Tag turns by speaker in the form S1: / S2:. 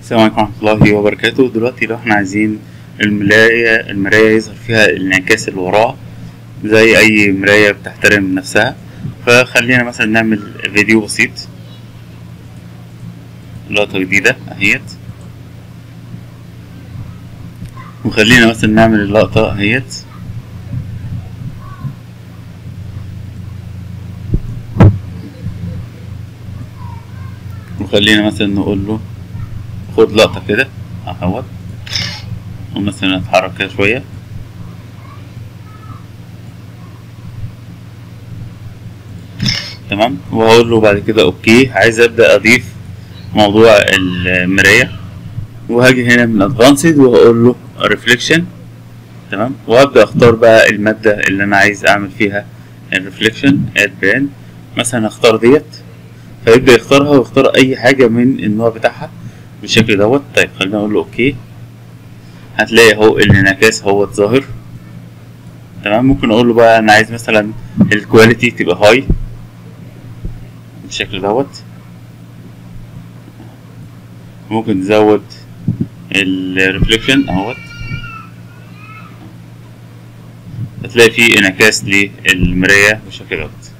S1: السلام عليكم ورحمة الله وبركاته دلوقتي لو احنا عايزين المراية المراية يظهر فيها الانعكاس اللي وراها زي أي مراية بتحترم نفسها فخلينا مثلا نعمل فيديو بسيط لقطة جديدة اهيت وخلينا مثلا نعمل اللقطة اهيت وخلينا مثلا نقول له خد لقطة كده اهوت ومثلا اتحرك كده شوية تمام وهقول له بعد كده اوكي عايز ابدا اضيف موضوع المرايه وهاجي هنا من ادفانسد وهقول له ريفليكشن تمام وابدا اختار بقى الماده اللي انا عايز اعمل فيها الريفليكشن اد بان مثلا اختار ديت فيبدا يختارها ويختار اي حاجه من النوع بتاعها بالشكل دوت طيب خلينا نقول له اوكي هتلاقي اهو الانعكاس هو ظاهر تمام ممكن اقول له بقى انا عايز مثلا الكواليتي تبقى هاي بالشكل دوت ممكن تزود الريفليكشن اهوت هتلاقي فيه انعكاس للمراية بالشكل دوت